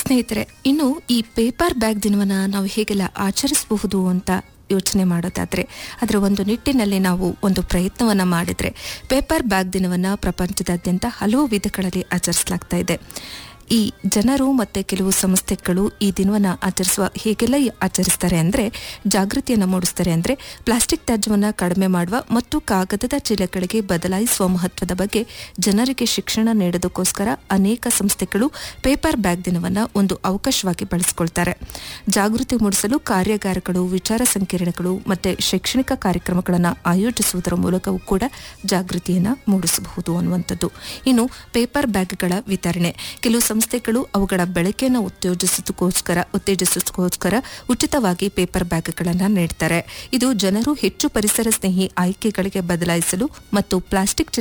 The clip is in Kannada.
ಸ್ನೇಹಿತರೆ ಇನ್ನು ಈ ಪೇಪರ್ ಬ್ಯಾಗ್ ದಿನವನ್ನ ನಾವು ಹೇಗೆಲ್ಲ ಆಚರಿಸಬಹುದು ಅಂತ ಯೋಚನೆ ಮಾಡೋದಾದ್ರೆ ಅದರ ಒಂದು ನಿಟ್ಟಿನಲ್ಲಿ ನಾವು ಒಂದು ಪ್ರಯತ್ನವನ್ನ ಮಾಡಿದ್ರೆ ಪೇಪರ್ ಬ್ಯಾಗ್ ದಿನವನ್ನ ಪ್ರಪಂಚದಾದ್ಯಂತ ಹಲವು ವಿಧಗಳಲ್ಲಿ ಆಚರಿಸಲಾಗ್ತಾ ಇದೆ ಈ ಜನರು ಮತ್ತೆ ಕೆಲವು ಸಂಸ್ಥೆಗಳು ಈ ದಿನವನ್ನ ಆಚರಿಸುವ ಹೇಗೆಲ್ಲ ಈ ಆಚರಿಸ್ತಾರೆ ಅಂದ್ರೆ ಜಾಗೃತಿಯನ್ನ ಮೂಡಿಸ್ತಾರೆ ಅಂದ್ರೆ ಪ್ಲಾಸ್ಟಿಕ್ ತ್ಯಾಜ್ಯವನ್ನ ಕಡಿಮೆ ಮಾಡುವ ಮತ್ತು ಕಾಗದದ ಚೀಲಗಳಿಗೆ ಬದಲಾಯಿಸುವ ಮಹತ್ವದ ಬಗ್ಗೆ ಜನರಿಗೆ ಶಿಕ್ಷಣ ನೀಡೋದಕ್ಕೋಸ್ಕರ ಅನೇಕ ಸಂಸ್ಥೆಗಳು ಪೇಪರ್ ಬ್ಯಾಗ್ ದಿನವನ್ನ ಒಂದು ಅವಕಾಶವಾಗಿ ಬಳಸಿಕೊಳ್ತಾರೆ ಜಾಗೃತಿ ಮೂಡಿಸಲು ಕಾರ್ಯಾಗಾರಗಳು ವಿಚಾರ ಸಂಕಿರಣಗಳು ಮತ್ತೆ ಶೈಕ್ಷಣಿಕ ಕಾರ್ಯಕ್ರಮಗಳನ್ನು ಆಯೋಜಿಸುವುದರ ಮೂಲಕವೂ ಕೂಡ ಜಾಗೃತಿಯನ್ನ ಮೂಡಿಸಬಹುದು ಅನ್ನುವಂಥದ್ದು ಇನ್ನು ಪೇಪರ್ ಬ್ಯಾಗ್ಗಳ ವಿತರಣೆ ಕೆಲವು ಸಂಸ್ಥೆಗಳು ಅವುಗಳ ಬಳಕೆಯನ್ನು ಉತ್ತೇಜಿಸೋದಕ್ಕೋಸ್ಕರ ಉತ್ತೇಜಿಸೋದಕ್ಕೋಸ್ಕರ ಉಚಿತವಾಗಿ ಪೇಪರ್ ಬ್ಯಾಗ್ಗಳನ್ನು ನೀಡ್ತಾರೆ ಇದು ಜನರು ಹೆಚ್ಚು ಪರಿಸರ ಸ್ನೇಹಿ ಆಯ್ಕೆಗಳಿಗೆ ಬದಲಾಯಿಸಲು ಮತ್ತು ಪ್ಲಾಸ್ಟಿಕ್